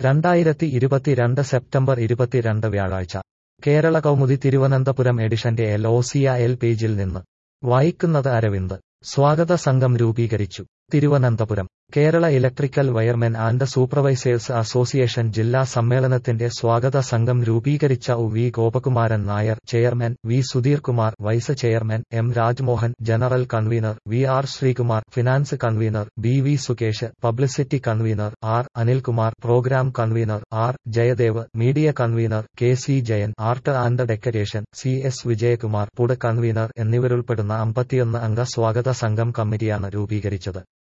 രണ്ടായിരത്തി ഇരുപത്തിരണ്ട് സെപ്റ്റംബർ ഇരുപത്തിരണ്ട് വ്യാഴാഴ്ച കേരള കൗമുദി തിരുവനന്തപുരം എഡിഷന്റെ എൽ ഒ സി എൽ പേജിൽ നിന്ന് വായിക്കുന്നത് അരവിന്ദ് സ്വാഗത സംഘം രൂപീകരിച്ചു Thiruvananthapuram Kerala electrical wiremen and supervisors association ജില്ലാ സമ്മേളനത്തിന്റെ സ്വാഗത സംഘം രൂപീകരിച്ച ഉ V Gopakumaran Nair chairman V Sudheerkumar vice chairman M Rajmohan general convener V R Sreekumar finance convener B V Sukesh publicity convener R Anilkumar programme convener R Jayadev media convener K C Jayan art and decoration C S Vijayakumar food convener എന്നിവരുൾപ്പെടുന്ന അമ്പത്തിയൊന്ന് അംഗ സ്വാഗത സംഘം കമ്മിറ്റിയാണ് രൂപീകരിച്ചത്